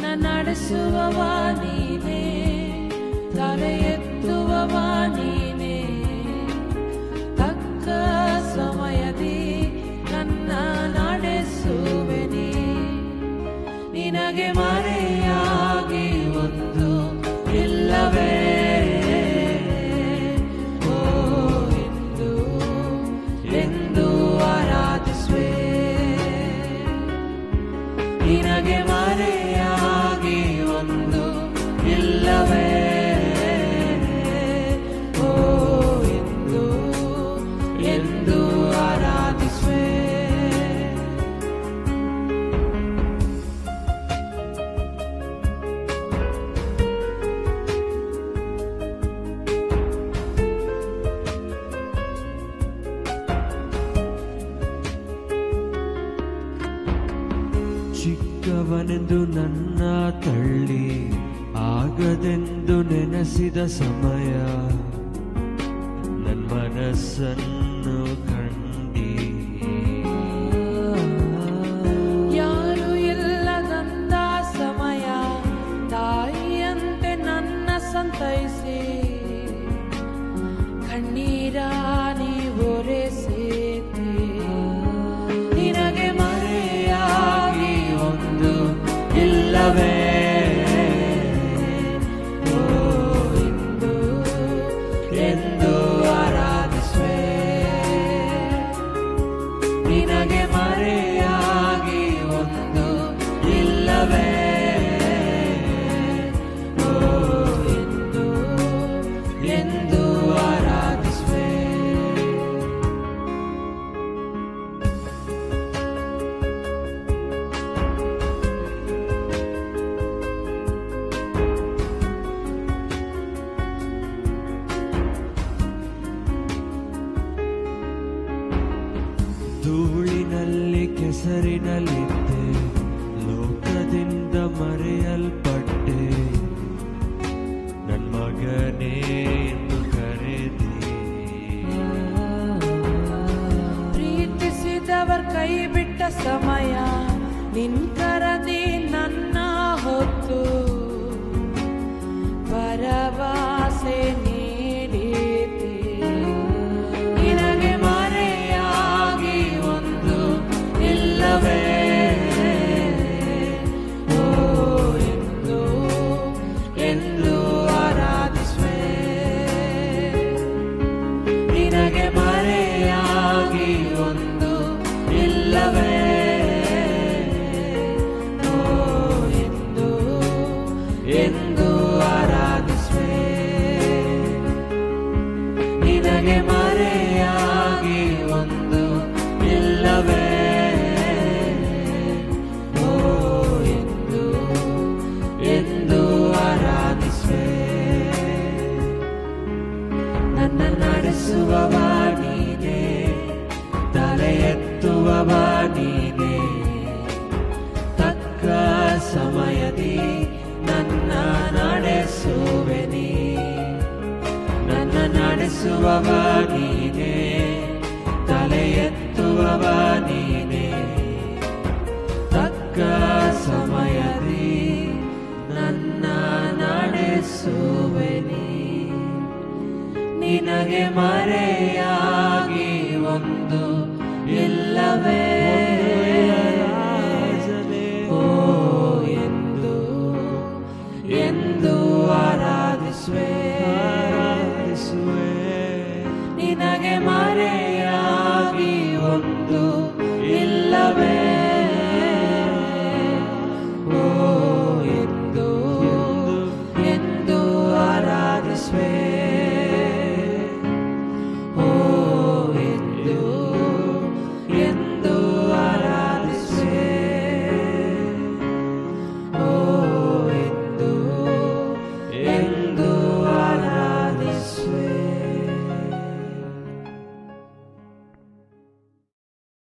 ನಡೆಸುವವ ನೀನೇ ತಲೆ ಎತ್ತುವವ ನೀನೇ ತಕ್ಕ ಸಮಯದಿ ನನ್ನ ನಡೆಸುವೆ ನೀ ನಿನಗೆ ಮರೆಯಾಗಿ ಒಂದು ಇಲ್ಲವೇ ಓ ಎಂದು ಎಂದು ಆರಾಧಿಸುವೆ ನಿನಗೆ ಮರೆಯಾಗಿ ಒಂದು ಇಲ್ಲವೇ ಓ ಎಂದು ಎಂದು ಆರಾಧಿಸುವೆ ಚಿಕ್ಕವನೆಂದು ನನ್ನ ತಳ್ಳಿ ಆಗದೆಂದು ನೆನೆಸಿದ ಸಮಯ ನನ್ನ ಮನಸ್ಸನ್ನು ಕಂಡಿ ಯಾರು ಇಲ್ಲದಂತ ಸಮಯ ತಾಯಿಯಂತೆ ನನ್ನ ಸಂತೈಸಿ ಕಣ್ಣೀರ ನೀವೊರೆಸೇತಿ ನಿನಗೆ ಮರೆಯಾಗಿ ಒಂದು ಇಲ್ಲವೇ ಓ ಎಂದು ಎಂದು ಆರಾಧಿಸುವೆ ನಿನಗೆ ಮರೆಯಾಗಿ ಒಂದು ಇಲ್ಲವೇ ಓ ಎಂದು ಎಂದು ಆರಾಧಿಸುವೆ ಧೂಳಿನಲ್ಲಿ ಕೆಸರಿನಲ್ಲಿದ್ದೆ ಲೋಕದಿಂದ ಮರೆಯಲ್ಪಟ್ಟೆ ನನ್ನ ಮಗನೇ ಎಂದು ಕರೆದಿ ಪ್ರೀತಿಸಿದವರ್ ಕೈ ಬಿಟ್ಟ ಸಮಯ ನಿನ್ ಕರದಿ ನನ್ನ ಹೊತ್ತು ಭರವಸೆ ನೀಡಿದೆ ನಿನಗೆ ಮರೆಯಾಗಿ ಒಂದು ಇಲ್ಲವೇ ಓ ಎಂದು ಎಂದು ಆರಾಧಿಸುವೆ ನಿನಗೆ ಮರೆಯಾಗಿ ಒಂದು ಇಲ್ಲವೇ ಓ ಎಂದು ಎಂದು ಆರಾಧಿಸುವೆ ನಿನಗೆ ಮರೆಯಾಗಿ ಒಂದು ಇಲ್ಲವೇ ಓ ಎಂದು ಎಂದು ಆರಾಧಿಸುವೆ ನನ್ನ ನಡೆಸುವವ ನೀನೇ ತಲೆ ಎತ್ತುವವ ನೀನೇ ತಕ್ಕ ಸಮಯದಿ ನನ್ನ ನಡೆಸುವೆ ನೀ ನನ್ನ ನಡೆಸುವವ ನೀನೇ ತಲೆ ಎತ್ತುವವ ನೀನೇ ತಕ್ಕ ಸಮಯದಿ ನನ್ನ ನಡೆಸುವೆ ನೀ ನಿನಗೆ ಮರೆಯಾಗಿ ಒಂದು ಇಲ್ಲವೇ